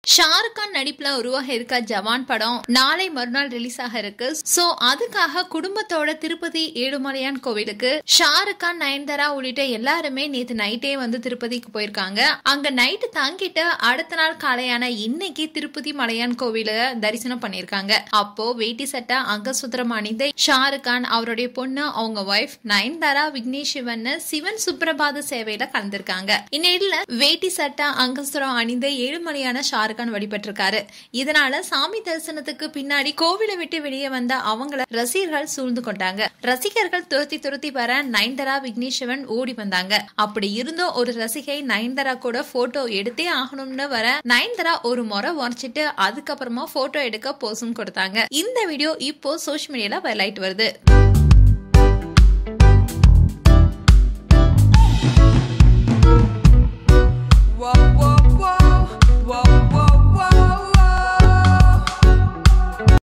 ஷாருக் கான் நடிப்புல உருவாக இருக்க ஜவான் படம் நாளை மறுநாள் ரிலீஸ் ஆக இருக்கு சோ அதுக்காக குடும்பத்தோட திருப்பதி ஏழுமலையான் கோவிலுக்கு ஷாருக் கான் நயன்தாரா உள்ளிட்ட எல்லாருமே நேத்து நைட்டே வந்து திருப்பதிக்கு போயிருக்காங்க அங்க நைட்டு தங்கிட்டு அடுத்த நாள் காலையான இன்னைக்கு திருப்பதி மலையான் கோவில தரிசனம் பண்ணிருக்காங்க அப்போ வேட்டி சட்டை அங்கசுத்திரம் அணிந்து ஷாருக் கான் அவருடைய பொண்ணு அவங்க ஒய்ஃப் நயன்தாரா விக்னேஷ் சிவன் சிவன் சுப்ரபாத சேவையில கலந்திருக்காங்க இந்நேரில் வேட்டி சட்டை அங்கசுத்திரம் அணிந்து ஏழுமலையான ஷாருக் கான் வழிபட்டிருக்காரு இதனால சாமி தரிசனத்துக்கு பின்னாடி கோவிலை விட்டு வெளியே வந்த அவங்கள ரசிகர்கள் சூழ்ந்து கொண்டாங்க ரசிகர்கள் துரத்தி துரத்தி வர நயன்தாரா விக்னேஷ் சிவன் ஓடி வந்தாங்க அப்படி இருந்தும் ஒரு ரசிகை நயன்தாரா கூட போட்டோ எடுத்தே ஆகணும்னு வர நயன்தாரா ஒரு முறை உரைச்சிட்டு அதுக்கப்புறமா போட்டோ எடுக்க போஸும் கொடுத்தாங்க இந்த வீடியோ இப்போ சோஷியல் மீடியால வைரல் ஆயிட்டு வருது